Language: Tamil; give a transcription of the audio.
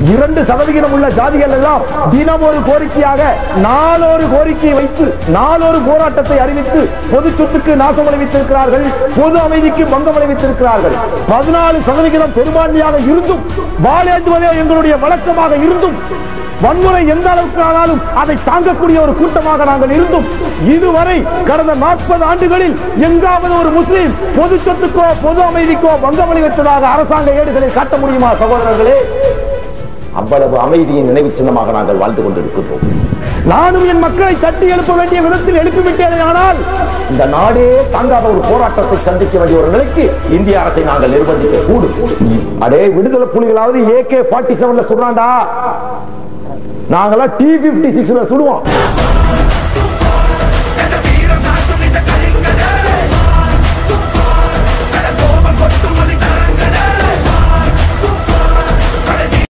இரண்டு சதவிகிதம் உள்ள ஜாதிகள் எல்லாம் தினம் ஒரு கோரிக்கையாக நாளொரு கோரிக்கையை வைத்து நாளொரு போராட்டத்தை அறிவித்து பொது சொத்துக்கு நாசம் விளைவித்திருக்கிறார்கள் பொது அமைதிக்கு பங்கம் விளைவித்திருக்கிறார்கள் பதினாலு சதவிகிதம் பெரும்பான்மையாக இருந்தும் வாழேந்துவதே எங்களுடைய வழக்கமாக இருந்தும் வன்முறை எந்த அளவுக்கு ஆனாலும் அதை தாங்கக்கூடிய ஒரு கூட்டமாக நாங்கள் இருந்தும் இதுவரை கடந்த நாற்பது ஆண்டுகளில் எங்காவது ஒரு முஸ்லீம் பொது சொத்துக்கோ பொது அமைதிக்கோ பங்கம் விளைவித்ததாக அரசாங்க ஏடுகளில் காட்ட முடியுமா சகோதரர்களே அவ்வளவு அமைதியின் நினைவு சின்னமாக நாங்கள் வாழ்ந்து கொண்டிருக்கின்றோம் நானும் என் மக்களை தட்டி எழுப்ப வேண்டிய விதத்தில் எழுப்பிவிட்டேனே ஆனால் இந்த நாடே தாங்காத ஒரு போராட்டத்தை சந்திக்க வேண்டிய ஒரு நிலைக்கு இந்திய அரசை நாங்கள் நிர்பந்திக்க கூடும் அடே விடுதலை புலிகளாவது ஏகே ஃபார்ட்டி செவன்ல சொல்றாண்டா நாங்களாம் டி பிப்டி சிக்ஸ்ல சுடுவோம்